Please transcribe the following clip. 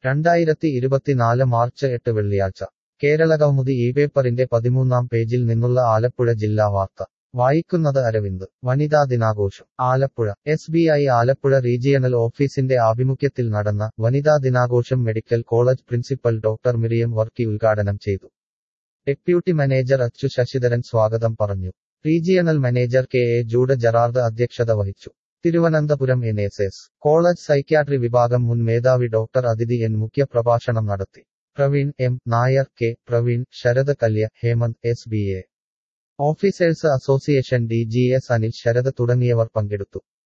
രണ്ടായിരത്തി ഇരുപത്തിനാല് മാർച്ച് എട്ട് വെള്ളിയാഴ്ച കേരളകൗമുദി ഈ പേപ്പറിന്റെ പതിമൂന്നാം പേജിൽ നിന്നുള്ള ആലപ്പുഴ ജില്ലാ വാർത്ത വായിക്കുന്നത് അരവിന്ദ് വനിതാ ദിനാഘോഷം Alappuzha S B I Alappuzha regional ഓഫീസിന്റെ ആഭിമുഖ്യത്തിൽ നടന്ന വനിതാ ദിനാഘോഷം medical college principal doctor Miriam Varkey ഉദ്ഘാടനം ചെയ്തു ഡെപ്യൂട്ടി മാനേജർ അച്ചു ശശിധരൻ സ്വാഗതം പറഞ്ഞു regional manager K A Juda Gerard അധ്യക്ഷത വഹിച്ചു Thiruvananthapuram N S S college psychiatry വിഭാഗം മുൻ മേധാവി ഡോക്ടർ അതിഥി എൻ മുഖ്യ പ്രഭാഷണം നടത്തി പ്രവീൺ എം നായർ കെ പ്രവീൺ ശരത് കല്യ Hemanth S B A officers association D G S Anil Sarath തുടങ്ങിയവർ പങ്കെടുത്തു